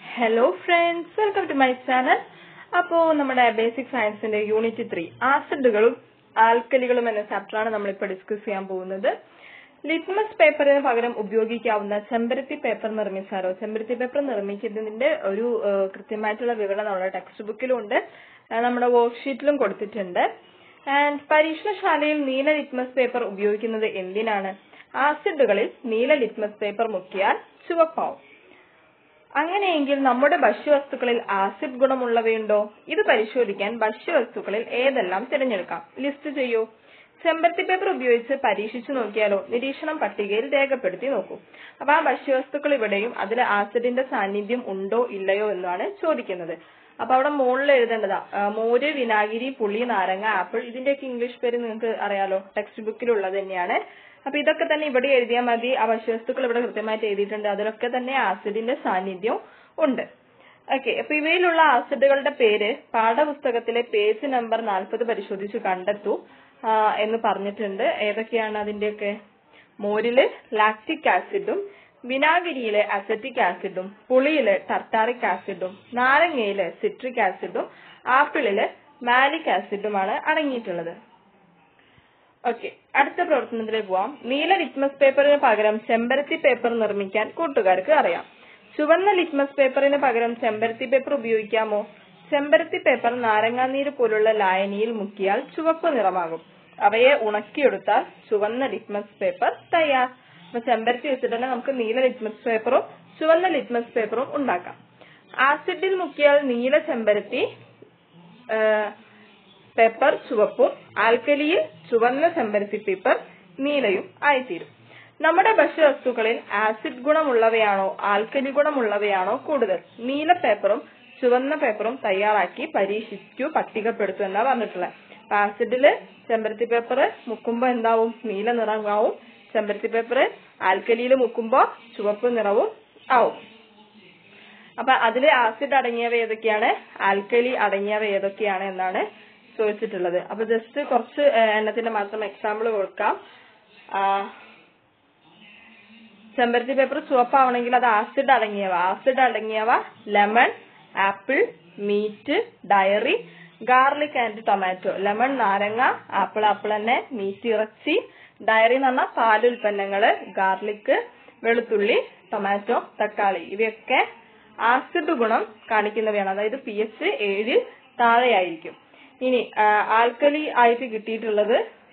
hello friends welcome to my channel അപ്പോ നമ്മുടെ basic സയൻസിന്റെ യൂണിറ്റ് ത്രീ ആസിഡുകളും ആൽക്കലികളും എന്ന ചാപ്റ്ററാണ് നമ്മളിപ്പോൾ ഡിസ്കസ് ചെയ്യാൻ പോകുന്നത് ലിറ്റ്മസ് പേപ്പറിന് പകരം ഉപയോഗിക്കാവുന്ന ചെമ്പരത്തി പേപ്പർ നിർമ്മിച്ചാലോ ചെമ്പരത്തി പേപ്പർ നിർമ്മിക്കുന്നതിന്റെ ഒരു ആ, കൃത്യമായിട്ടുള്ള വിവരണം നമ്മുടെ ടെക്സ്റ്റ് ബുക്കിലും ഉണ്ട് ആ, നമ്മുടെ വർക്ക്ഷീറ്റിലും കൊടുത്തിട്ടുണ്ട് ആൻഡ് പരീക്ഷണശാലയിൽ നീല ലിറ്റ്മസ് പേപ്പർ ഉപയോഗിക്കുന്നത് എന്തിനാണ് ആസിഡുകളിൽ നീല ലിറ്റ്മസ് പേപ്പർ മുക്കിയാൽ ചുവപ്പാവും അങ്ങനെയെങ്കിൽ നമ്മുടെ ഭക്ഷ്യവസ്തുക്കളിൽ ആസിഡ് ഗുണമുള്ളവയുണ്ടോ ഇത് പരിശോധിക്കാൻ ഭക്ഷ്യവസ്തുക്കളിൽ ഏതെല്ലാം തിരഞ്ഞെടുക്കാം ലിസ്റ്റ് ചെയ്യൂ ചെമ്പരത്തി പേപ്പർ ഉപയോഗിച്ച് പരീക്ഷിച്ചു നോക്കിയാലോ നിരീക്ഷണം പട്ടികയിൽ രേഖപ്പെടുത്തി നോക്കൂ അപ്പൊ ആ ഭക്ഷ്യവസ്തുക്കൾ ഇവിടെയും അതിൽ ആസിഡിന്റെ സാന്നിധ്യം ഉണ്ടോ ഇല്ലയോ എന്നാണ് ചോദിക്കുന്നത് അപ്പൊ അവിടെ മുകളിൽ എഴുതേണ്ടതാ ആ, മോര് വിനാഗിരി പുളി നാരങ്ങ ആപ്പിൾ ഇതിന്റെയൊക്കെ ഇംഗ്ലീഷ് പേര് നിങ്ങൾക്ക് അറിയാലോ ടെക്സ്റ്റ് ബുക്കിലുള്ളത് തന്നെയാണ് അപ്പൊ ഇതൊക്കെ തന്നെ ഇവിടെ എഴുതിയാൽ മതി ആ ഭക്ഷ്യവസ്തുക്കൾ ഇവിടെ കൃത്യമായിട്ട് എഴുതിയിട്ടുണ്ട് അതിലൊക്കെ തന്നെ ആസിഡിന്റെ സാന്നിധ്യം ഉണ്ട് ഓക്കെ അപ്പൊ ഇവയിലുള്ള ആസിഡുകളുടെ പേര് പാഠപുസ്തകത്തിലെ പേജ് നമ്പർ നാൽപ്പത് പരിശോധിച്ച് കണ്ടെത്തൂ ആ, എന്ന് പറഞ്ഞിട്ടുണ്ട് ഏതൊക്കെയാണ് അതിന്റെയൊക്കെ മോരില് ലാക്റ്റിക് ആസിഡും വിനാഗിരിയിലെ അസറ്റിക് ആസിഡും പുളിയില് ടർട്ടാറിക് ആസിഡും നാരങ്ങയില് സിട്രിക് ആസിഡും ആപ്പിളില് മാലിക് ആസിഡുമാണ് അടങ്ങിയിട്ടുള്ളത് ഓക്കെ അടുത്ത പ്രവർത്തനത്തിലേക്ക് പോവാം നീല ലിറ്റ്മസ് പേപ്പറിന് പകരം ചെമ്പരത്തി പേപ്പർ നിർമ്മിക്കാൻ കൂട്ടുകാർക്ക് അറിയാം ചുവന്ന ലിറ്റ്മസ് പേപ്പറിന് പകരം ചെമ്പരത്തി പേപ്പർ ഉപയോഗിക്കാമോ ചെമ്പരത്തി പേപ്പർ നാരങ്ങാനീര് പോലുള്ള ലായനിയിൽ മുക്കിയാൽ ചുവപ്പ് നിറമാകും അവയെ ഉണക്കിയെടുത്താൽ ചുവന്ന ലിറ്റ്മസ് പേപ്പർ തയ്യാർ അപ്പൊ ചെമ്പരത്തി വെച്ചിട്ട് തന്നെ നമുക്ക് നീല ലിറ്റ്മസ് പേപ്പറും ചുവന്ന ലിറ്റ്മസ് പേപ്പറും ഉണ്ടാക്കാം ആസിഡിൽ മുക്കിയാൽ നീല ചെമ്പരത്തി ഏഹ്, പേപ്പർ ചുവപ്പും ആൽക്കലിയിൽ ചുവന്ന ചെമ്പരത്തി പേപ്പർ നീലയും ആയിത്തീരും നമ്മുടെ ഭക്ഷ്യവസ്തുക്കളിൽ ആസിഡ് ഗുണമുള്ളവയാണോ ആൽക്കലി ഗുണമുള്ളവയാണോ കൂടുതൽ നീല പേപ്പറും ചുവന്ന പേപ്പറും തയ്യാറാക്കി പരീക്ഷിക്കൂ പട്ടികപ്പെടുത്തു എന്നാ പറഞ്ഞിട്ടുള്ളത് അപ്പൊ ആസിഡില് ചെമ്പരത്തി പേപ്പർ മുക്കുമ്പോ എന്താവും നീല നിറമാവും ചെമ്പരത്തി പേപ്പർ ആൽക്കലിയിൽ മുക്കുമ്പോ ചുവപ്പ് നിറവും ആവും അപ്പൊ അതില് ആസിഡ് അടങ്ങിയവ ഏതൊക്കെയാണ് ആൽക്കലി അടങ്ങിയവ ഏതൊക്കെയാണ് എന്നാണ് ചോദിച്ചിട്ടുള്ളത് അപ്പൊ ജസ്റ്റ് കുറച്ച് ഏഹ്, എണ്ണത്തിന്റെ മാത്രം എക്സാമ്പിൾ കൊടുക്കാം ആ, ചെമ്പരത്തി പേപ്പർ ചുവപ്പാവണമെങ്കിൽ അത് ആസിഡ് അടങ്ങിയവ ആസിഡ് അടങ്ങിയവ lemon apple meat dairy garlic and tomato lemon നാരങ്ങ ആപ്പിൾ ആപ്പിൾ തന്നെ മീറ്റ് ഇറച്ചി ഡയറി എന്ന് പറഞ്ഞാൽ പാലുൽപ്പന്നങ്ങള് ഗാർലിക് വെളുത്തുള്ളി ടൊമാറ്റോ തക്കാളി ഇവയൊക്കെ ആസിഡ് ഗുണം കാണിക്കുന്നവയാണ് അതായത് പി എച്ച് ഏഴിൽ താഴെയായിരിക്കും ഇനി ആ, ആൽക്കലി ആയിട്ട് കിട്ടിയിട്ടുള്ളത്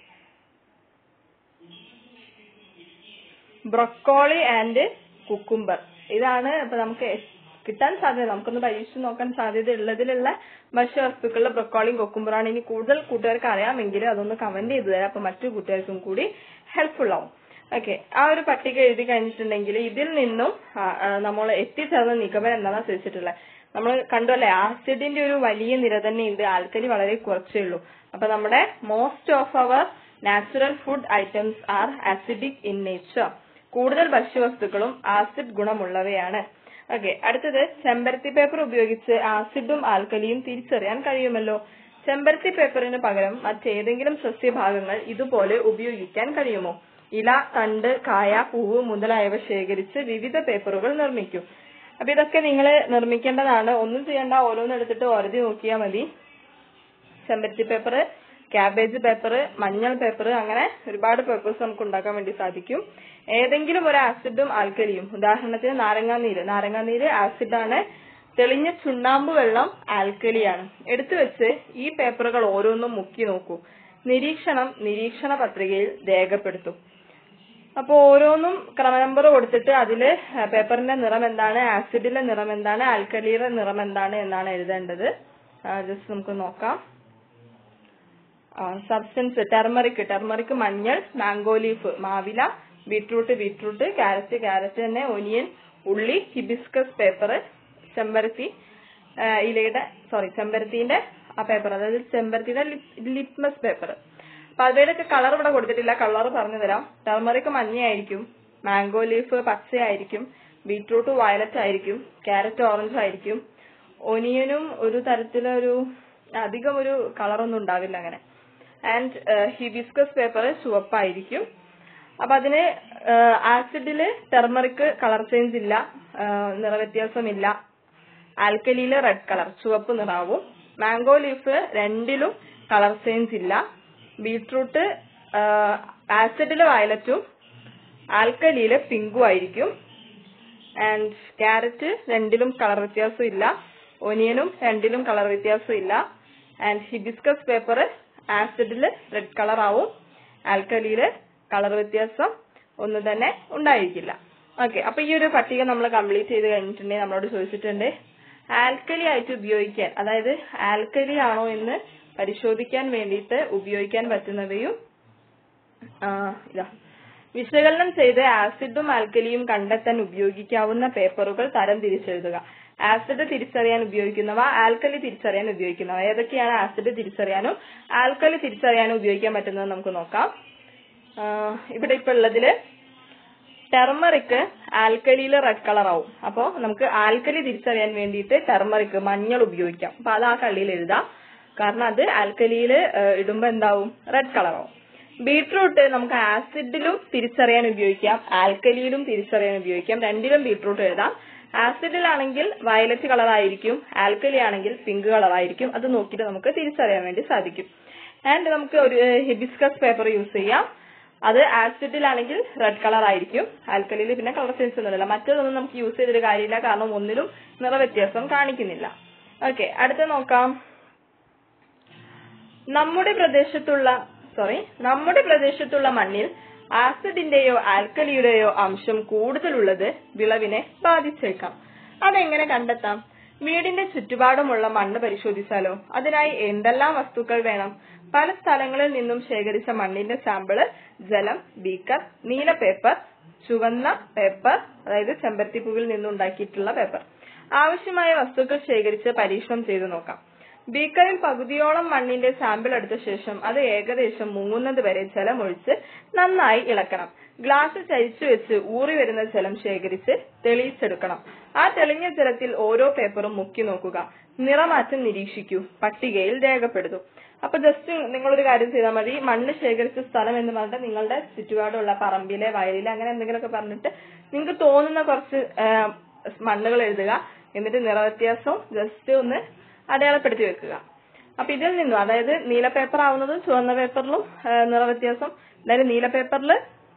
ബ്രൊക്കോളി ആൻഡ് കുക്കുംബർ ഇതാണ് ഇപ്പൊ നമുക്ക് എസ്- കിട്ടാൻ സാധ്യത നമുക്കൊന്ന് പരീക്ഷിച്ച് നോക്കാൻ സാധ്യത ഉള്ളതിലുള്ള ഭക്ഷ്യവസ്തുക്കളിൽ ബ്രൊക്കോളിയും കുക്കുംബറാണ് ഇനി കൂടുതൽ കൂട്ടുകാർക്ക് അറിയാമെങ്കിൽ അതൊന്ന് കമന്റ് ചെയ്ത് തരാം അപ്പൊ മറ്റു കൂട്ടുകാർക്കും കൂടി ഹെൽപ്ഫുൾ ആവും ഓക്കെ ആ ഒരു പട്ടിക എഴുതി കഴിഞ്ഞിട്ടുണ്ടെങ്കിൽ ഇതിൽ നിന്നും നമ്മൾ എത്തിച്ചേർന്ന നിഗമനം എന്താണെന്ന് ചോദിച്ചിട്ടുള്ളത് നമ്മൾ കണ്ടല്ലേ ആസിഡിന്റെ ഒരു വലിയ നിര തന്നെ ഉണ്ട് ആൽക്കലി വളരെ കുറച്ചേ ഉള്ളൂ അപ്പൊ നമ്മുടെ most of our natural food items are acidic in nature കൂടുതൽ ഭക്ഷ്യവസ്തുക്കളും ആസിഡ് ഗുണമുള്ളവയാണ് ഓക്കെ അടുത്തത് ചെമ്പരത്തി പേപ്പർ ഉപയോഗിച്ച് ആസിഡും ആൽക്കലിയും തിരിച്ചറിയാൻ കഴിയുമല്ലോ ചെമ്പരത്തി പേപ്പറിന് പകരം മറ്റേതെങ്കിലും സസ്യഭാഗങ്ങൾ ഇതുപോലെ ഉപയോഗിക്കാൻ കഴിയുമോ ഇല തണ്ട് കായ പൂവ് മുതലായവ ശേഖരിച്ച് വിവിധ പേപ്പറുകൾ നിർമ്മിക്കും അപ്പൊ ഇതൊക്കെ നിങ്ങൾ നിർമ്മിക്കേണ്ടതാണ് ഒന്നും ചെയ്യണ്ട ഓരോന്ന് എടുത്തിട്ട് ഓരതി നോക്കിയാൽ മതി ചെമ്പരത്തി പേപ്പർ ക്യാബേജ് പേപ്പർ മഞ്ഞൾ പേപ്പർ അങ്ങനെ ഒരുപാട് പേപ്പേഴ്സ് നമുക്ക് ഉണ്ടാക്കാൻ വേണ്ടി സാധിക്കും ഏതെങ്കിലും ഒരു ആസിഡും ആൽക്കലിയും ഉദാഹരണത്തിന് നാരങ്ങാനീര് നാരങ്ങാനീര് ആസിഡാണ് തെളിഞ്ഞ ചുണ്ണാമ്പ് വെള്ളം ആൽക്കലിയാണ് എടുത്തു വെച്ച് ഈ പേപ്പറുകൾ ഓരോന്നും മുക്കി നോക്കൂ നിരീക്ഷണം നിരീക്ഷണ പത്രികയിൽ രേഖപ്പെടുത്തും അപ്പൊ ഓരോന്നും ക്രമ നമ്പർ കൊടുത്തിട്ട് അതില് പേപ്പറിന്റെ നിറം എന്താണ് ആസിഡിന്റെ നിറം എന്താണ് ആൽക്കലിയുടെ നിറം എന്താണ് എന്നാണ് എഴുതേണ്ടത് ജസ്റ്റ് നമുക്ക് നോക്കാം സബ്സ്റ്റൻസ് ടെർമറിക് ടെർമറിക് മഞ്ഞൾ മാംഗോ ലീഫ് മാവില ബീട്രൂട്ട് ബീട്രൂട്ട് ക്യാരറ്റ് ക്യാരറ്റ് തന്നെ ഒനിയൻ ഉള്ളി ഹിബിസ്കസ് പേപ്പർ ചെമ്പരത്തി ആ, ഇലയുടെ സോറി ചെമ്പരത്തിന്റെ ആ പേപ്പർ അതായത് ചെമ്പരത്തിയുടെ ലിറ്റ്മസ് പേപ്പർ അപ്പൊ അവയുടെയൊക്കെ കളർ ഇവിടെ കൊടുത്തിട്ടില്ല കളർ പറഞ്ഞു തരാം ടെർമറിക് മഞ്ഞയായിരിക്കും മാംഗോ ലീഫ് പച്ചയായിരിക്കും ബീട്രൂട്ട് വയലറ്റ് ആയിരിക്കും ക്യാരറ്റ് ഓറഞ്ച് ആയിരിക്കും ഒനിയനും ഒരു തരത്തിലൊരു അധികം ഒരു കളറൊന്നും ഉണ്ടാവില്ല അങ്ങനെ ആൻഡ് ഹിബിസ്കസ് പേപ്പർ ചുവപ്പായിരിക്കും അപ്പൊ അതിന് ആസിഡില് ടെർമറിക് കളർ ചേഞ്ച് ഇല്ല ആ, നിറവ്യത്യാസമില്ല ആൽക്കലിയില് റെഡ് കളർ ചുവപ്പ് നിറാവും മാംഗോ ലീഫ് രണ്ടിലും കളർ ചേഞ്ച് ഇല്ല ബീട്രൂട്ട് ആസിഡില് വയലറ്റും ആൽക്കലിയില് പിങ്കും ആയിരിക്കും ആൻഡ് ക്യാരറ്റ് രണ്ടിലും കളർ വ്യത്യാസം ഇല്ല ഒനിയനും രണ്ടിലും കളർ വ്യത്യാസം ഇല്ല ആൻഡ് ഹിബിസ്കസ് പേപ്പർ ആസിഡില് റെഡ് കളർ ആവും ആൽക്കലിയില് കളർ വ്യത്യാസം ഒന്നും തന്നെ ഉണ്ടായിരിക്കില്ല ഓക്കെ അപ്പൊ ഈ ഒരു പട്ടിക നമ്മൾ കംപ്ലീറ്റ് ചെയ്ത് കഴിഞ്ഞിട്ടുണ്ടെങ്കിൽ നമ്മളോട് ചോദിച്ചിട്ടുണ്ട് ആൽക്കലി ആയിട്ട് ഉപയോഗിക്കാൻ അതായത് ആൽക്കലി ആണോ എന്ന് പരിശോധിക്കാൻ വേണ്ടിയിട്ട് ഉപയോഗിക്കാൻ പറ്റുന്നവയും ആ, ഇതാ വിശകലനം ചെയ്ത് ആസിഡും ആൽക്കലിയും കണ്ടെത്താൻ ഉപയോഗിക്കാവുന്ന പേപ്പറുകൾ തരം തിരിച്ചെഴുതുക ആസിഡ് തിരിച്ചറിയാൻ ഉപയോഗിക്കുന്നവ ആൽക്കലി തിരിച്ചറിയാൻ ഉപയോഗിക്കുന്നവ ഏതൊക്കെയാണ് ആസിഡ് തിരിച്ചറിയാനും ആൽക്കലി തിരിച്ചറിയാനും ഉപയോഗിക്കാൻ പറ്റുന്നത് നമുക്ക് നോക്കാം ആ, ഇവിടെ ഇപ്പൊ ഉള്ളതില് ടെർമറിക് ആൽക്കലിയില് റെഡ് കളർ ആവും അപ്പോ നമുക്ക് ആൽക്കലി തിരിച്ചറിയാൻ വേണ്ടിയിട്ട് ടെർമറിക് മഞ്ഞൾ ഉപയോഗിക്കാം അപ്പൊ അത് ആ കള്ളിയിൽ എഴുതാം കാരണം അത് ആൽക്കലിയില് ഇടുമ്പോ എന്താവും റെഡ് കളർ ആവും ബീട്രൂട്ട് നമുക്ക് ആസിഡിലും തിരിച്ചറിയാൻ ഉപയോഗിക്കാം ആൽക്കലിയിലും തിരിച്ചറിയാൻ ഉപയോഗിക്കാം രണ്ടിലും ബീട്രൂട്ട് എഴുതാം ആസിഡിലാണെങ്കിൽ വയലറ്റ് കളർ ആയിരിക്കും ആൽക്കലി ആണെങ്കിൽ പിങ്ക് കളർ ആയിരിക്കും അത് നോക്കിയിട്ട് നമുക്ക് തിരിച്ചറിയാൻ വേണ്ടി സാധിക്കും ആൻഡ് നമുക്ക് ഒരു ഹിബിസ്കസ് പേപ്പർ യൂസ് ചെയ്യാം അത് ആസിഡിലാണെങ്കിൽ റെഡ് കളർ ആയിരിക്കും ആൽക്കലിയിൽ പിന്നെ കളർ ചേഞ്ച് ഒന്നുമില്ല മറ്റൊന്നും നമുക്ക് യൂസ് ചെയ്തിട്ട് കാര്യമില്ല കാരണം ഒന്നിലും നിറവ്യത്യാസം കാണിക്കുന്നില്ല ഓക്കെ അടുത്ത നോക്കാം നമ്മുടെ പ്രദേശത്തുള്ള സോറി നമ്മുടെ പ്രദേശത്തുള്ള മണ്ണിൽ ആസിഡിന്റെയോ ആൽക്കലിയുടെയോ അംശം കൂടുതലുള്ളത് വിളവിനെ ബാധിച്ചേക്കാം അതെങ്ങനെ കണ്ടെത്താം വീടിന്റെ ചുറ്റുപാടുമുള്ള മണ്ണ് പരിശോധിച്ചാലോ അതിനായി എന്തെല്ലാം വസ്തുക്കൾ വേണം പല സ്ഥലങ്ങളിൽ നിന്നും ശേഖരിച്ച മണ്ണിന്റെ സാമ്പിള് ജലം ബീക്കർ നീല പേപ്പർ ചുവന്ന പേപ്പർ അതായത് ചെമ്പരത്തിപ്പൂവിൽ നിന്നുണ്ടാക്കിയിട്ടുള്ള പേപ്പർ ആവശ്യമായ വസ്തുക്കൾ ശേഖരിച്ച് പരീക്ഷണം ചെയ്തു നോക്കാം ബീക്കറിൽ പകുതിയോളം മണ്ണിന്റെ സാമ്പിൾ എടുത്ത ശേഷം അത് ഏകദേശം മുങ്ങുന്നത് വരെ ജലമൊഴിച്ച് നന്നായി ഇളക്കണം ഗ്ലാസ് ചരിച്ചു വെച്ച് ഊറി വരുന്ന ജലം ശേഖരിച്ച് തെളിയിച്ചെടുക്കണം ആ തെളിഞ്ഞ ജലത്തിൽ ഓരോ പേപ്പറും മുക്കി നോക്കുക നിറമാറ്റം നിരീക്ഷിക്കൂ പട്ടികയിൽ രേഖപ്പെടുത്തും അപ്പൊ ജസ്റ്റ് നിങ്ങളൊരു കാര്യം ചെയ്താൽ മതി മണ്ണ് ശേഖരിച്ച സ്ഥലം എന്ന് പറഞ്ഞിട്ട് നിങ്ങളുടെ ചുറ്റുപാടുള്ള പറമ്പിലെ വയലിലെ അങ്ങനെ എന്തെങ്കിലുമൊക്കെ പറഞ്ഞിട്ട് നിങ്ങൾക്ക് തോന്നുന്ന കുറച്ച് മണ്ണുകൾ എഴുതുക എന്നിട്ട് നിറവ്യത്യാസവും ജസ്റ്റ് ഒന്ന് അടയാളപ്പെടുത്തി വെക്കുക അപ്പൊ ഇതിൽ നിന്നും അതായത് നീല പേപ്പർ ആവുന്നത് ചുവന്ന പേപ്പറിലും നിറവ്യത്യാസം അതായത് നീല പേപ്പറിൽ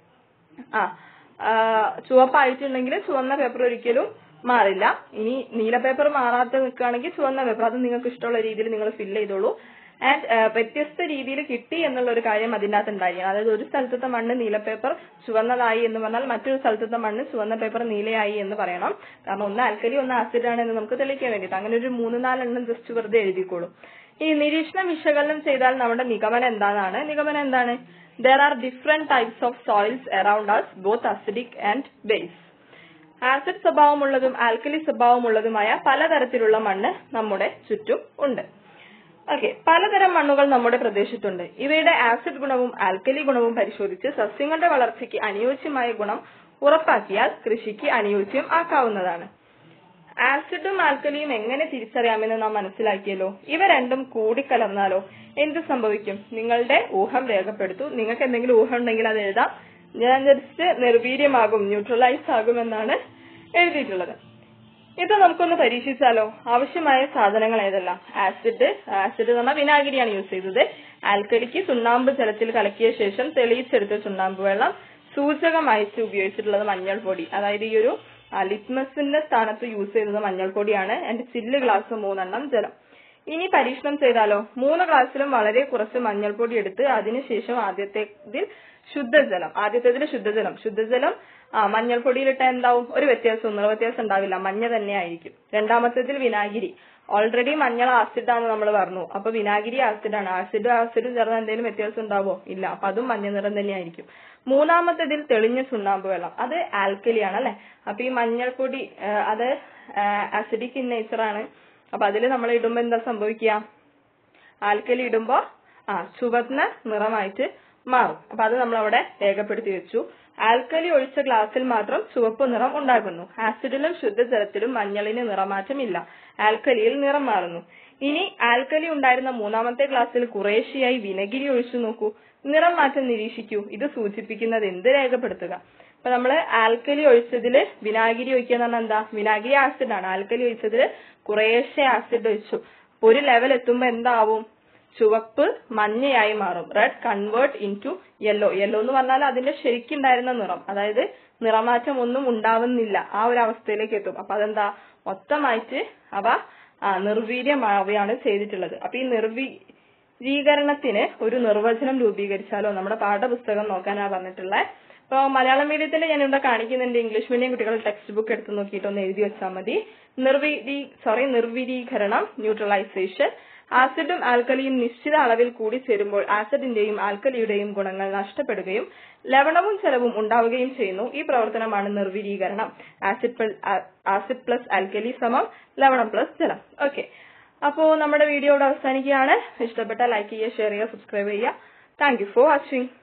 ആ ചുവപ്പായിട്ടുണ്ടെങ്കിൽ ചുവന്ന പേപ്പർ ഒരിക്കലും മാറില്ല ഇനി നീല പേപ്പർ മാറാതെ നിൽക്കുകയാണെങ്കിൽ ചുവന്ന പേപ്പർ അത് നിങ്ങൾക്ക് ഇഷ്ടമുള്ള രീതിയിൽ നിങ്ങൾ ഫില്ല് ചെയ്തോളൂ ആൻഡ് വ്യത്യസ്ത രീതിയിൽ കിട്ടി എന്നുള്ള ഒരു കാര്യം അതിൻ്റെ അകത്ത് ഉണ്ടായിരിക്കണം അതായത് ഒരു സ്ഥലത്തെ മണ്ണ് നീല പേപ്പർ ചുവന്നതായി എന്ന് പറഞ്ഞാൽ മറ്റൊരു സ്ഥലത്തെ മണ്ണ് ചുവന്ന പേപ്പർ നീലയായി എന്ന് പറയണം കാരണം ഒന്ന് ആൽക്കലി ഒന്ന് ആസിഡ് ആണ് എന്ന് നമുക്ക് തെളിയിക്കാൻ വേണ്ടിയിട്ട് അങ്ങനെ ഒരു മൂന്ന് നാലെണ്ണം ജസ്റ്റ് വെറുതെ എഴുതിക്കോളൂ ഈ നിരീക്ഷണം വിശകലനം ചെയ്താൽ നമ്മുടെ നിഗമനം എന്താണ് നിഗമനം എന്താണ് there are different types of soils around us both acidic and base acid സ്വഭാവമുള്ളതും ആൽക്കലി സ്വഭാവമുള്ളതുമായ പലതരത്തിലുള്ള മണ്ണ് നമ്മുടെ ചുറ്റും ഉണ്ട് ഓക്കെ പലതരം മണ്ണുകൾ നമ്മുടെ പ്രദേശത്തുണ്ട് ഇവയുടെ ആസിഡ് ഗുണവും ആൽക്കലി ഗുണവും പരിശോധിച്ച് സസ്യങ്ങളുടെ വളർച്ചയ്ക്ക് അനുയോജ്യമായ ഗുണം ഉറപ്പാക്കിയാൽ കൃഷിക്ക് അനുയോജ്യം ആക്കാവുന്നതാണ് ആസിഡും ആൽക്കലിയും എങ്ങനെ തിരിച്ചറിയാമെന്ന് നാം മനസ്സിലാക്കിയല്ലോ ഇവ രണ്ടും കൂടിക്കലർന്നാലോ എന്ത് സംഭവിക്കും നിങ്ങളുടെ ഊഹം രേഖപ്പെടുത്തൂ നിങ്ങൾക്ക് എന്തെങ്കിലും ഊഹം ഉണ്ടെങ്കിൽ അത് എഴുതാം ഞാൻ ജസ്റ്റ് നിർവീര്യമാകും ന്യൂട്രലൈസ് ആകുമെന്നാണ് എഴുതിയിട്ടുള്ളത് ഇത് നമുക്കൊന്ന് പരീക്ഷിച്ചാലോ ആവശ്യമായ സാധനങ്ങൾ ഏതെല്ലാം ആസിഡ് ആസിഡ് എന്ന് പറഞ്ഞാൽ വിനാഗിരിയാണ് യൂസ് ചെയ്തത് ആൽക്കലിക്ക് ചുണ്ണാമ്പ് ജലത്തിൽ കലക്കിയ ശേഷം തെളിയിച്ചെടുത്ത ചുണ്ണാമ്പ് വെള്ളം സൂചകമായിട്ട് ഉപയോഗിച്ചിട്ടുള്ളത് മഞ്ഞൾപ്പൊടി അതായത് ഈ ഒരു ലിറ്റ്മസിന്റെ സ്ഥാനത്ത് യൂസ് ചെയ്തത് മഞ്ഞൾപ്പൊടിയാണ് എന്റെ ചില്ല് ഗ്ലാസ് മൂന്നെണ്ണം ജലം ഇനി പരീക്ഷണം ചെയ്താലോ മൂന്ന് ഗ്ലാസ്സിലും വളരെ കുറച്ച് മഞ്ഞൾപ്പൊടി എടുത്ത് അതിനുശേഷം ആദ്യത്തേതിൽ ശുദ്ധജലം ആദ്യത്തേതിൽ ശുദ്ധജലം ശുദ്ധജലം ആ മഞ്ഞൾപ്പൊടിയിലിട്ട എന്താവും ഒരു വ്യത്യാസം നിറ വ്യത്യാസം ഉണ്ടാവില്ല മഞ്ഞ തന്നെ ആയിരിക്കും രണ്ടാമത്തേതിൽ വിനാഗിരി ഓൾറെഡി മഞ്ഞൾ ആസിഡാണ് നമ്മൾ പറഞ്ഞു അപ്പൊ വിനാഗിരി ആസിഡാണ് ആസിഡും ആസിഡും ചേർന്ന് എന്തെങ്കിലും വ്യത്യാസം ഉണ്ടാവോ ഇല്ല അപ്പൊ അതും മഞ്ഞ നിറം തന്നെയായിരിക്കും മൂന്നാമത്തേതിൽ തെളിഞ്ഞ ചുണ്ണാമ്പ് വെള്ളം അത് ആൽക്കലിയാണ് അല്ലെ അപ്പൊ ഈ മഞ്ഞൾപ്പൊടി ആ, അത് അസിഡിക് ഇൻ നേച്ചറാണ് അപ്പൊ അതിൽ നമ്മൾ ഇടുമ്പോ എന്താ സംഭവിക്കുക ആൽക്കലി ഇടുമ്പോ ആ ചുവന്ന നിറമായിട്ട് മാറും അപ്പൊ അത് നമ്മൾ അവിടെ രേഖപ്പെടുത്തി വെച്ചു ആൽക്കലി ഒഴിച്ച ഗ്ലാസ്സിൽ മാത്രം ചുവപ്പ് നിറം ഉണ്ടാകുന്നു ആസിഡിലും ശുദ്ധജലത്തിലും മഞ്ഞളിന് നിറമാറ്റമില്ല ആൽക്കലിയിൽ നിറം മാറുന്നു ഇനി ആൽക്കലി ഉണ്ടായിരുന്ന മൂന്നാമത്തെ ഗ്ലാസ്സിൽ കുറേശ്ശെയായി വിനഗിരി ഒഴിച്ചു നോക്കൂ നിറം മാറ്റം നിരീക്ഷിക്കൂ ഇത് സൂചിപ്പിക്കുന്നത് എന്ത് രേഖപ്പെടുത്തുക അപ്പൊ നമ്മള് ആൽക്കലി ഒഴിച്ചതില് വിനാഗിരി ഒഴിക്കുക എന്ന് പറഞ്ഞാൽ എന്താ വിനാഗിരി ആസിഡ് ആണ് ആൽക്കലി ഒഴിച്ചതില് കുറേശ്ശെ ആസിഡ് ഒഴിച്ചു അപ്പൊ ഒരു ലെവൽ എത്തുമ്പോ എന്താവും ചുവപ്പ് മഞ്ഞയായി മാറും red convert into yellow yellow എന്ന് പറഞ്ഞാൽ അതിന്റെ ശരിക്കുണ്ടായിരുന്ന നിറം അതായത് നിറമാറ്റം ഒന്നും ഉണ്ടാവുന്നില്ല ആ ഒരു അവസ്ഥയിലേക്ക് എത്തും അപ്പൊ അതെന്താ മൊത്തമായിട്ട് അവ ആ നിർവീര്യമാവുകയാണ് ചെയ്തിട്ടുള്ളത് അപ്പൊ ഈ നിർവീരീകരണത്തിന് ഒരു നിർവചനം രൂപീകരിച്ചാലോ നമ്മുടെ പാഠപുസ്തകം നോക്കാനാ പറഞ്ഞിട്ടുള്ളത് ഇപ്പൊ മലയാളം മീഡിയത്തിൽ ഞാൻ ഇവിടെ കാണിക്കുന്നുണ്ട് ഇംഗ്ലീഷ് മീഡിയം കുട്ടികൾ ടെക്സ്റ്റ് ബുക്ക് എടുത്ത് നോക്കിയിട്ട് ഒന്ന് എഴുതി വെച്ചാൽ മതി നിർവീരീ സോറി നിർവീരീകരണം ന്യൂട്രലൈസേഷൻ ആസിഡും ആൽക്കലിയും നിശ്ചിത അളവിൽ കൂടി ചേരുമ്പോൾ ആസിഡിന്റെയും ആൽക്കലിയുടെയും ഗുണങ്ങൾ നഷ്ടപ്പെടുകയും ലവണവും ജലവും ഉണ്ടാവുകയും ചെയ്യുന്നു ഈ പ്രവർത്തനമാണ് നിർവീരീകരണം ആസിഡ് ആസിഡ് പ്ലസ് ആൽക്കലി സമം ലവണം പ്ലസ് ജലം ഓക്കെ അപ്പോ നമ്മുടെ വീഡിയോ ഇവിടെ അവസാനിക്കുകയാണ് ഇഷ്ടപ്പെട്ട ലൈക്ക് ചെയ്യുക ഷെയർ ചെയ്യുക സബ്സ്ക്രൈബ് ചെയ്യുക താങ്ക് യു ഫോർ വാച്ചിങ്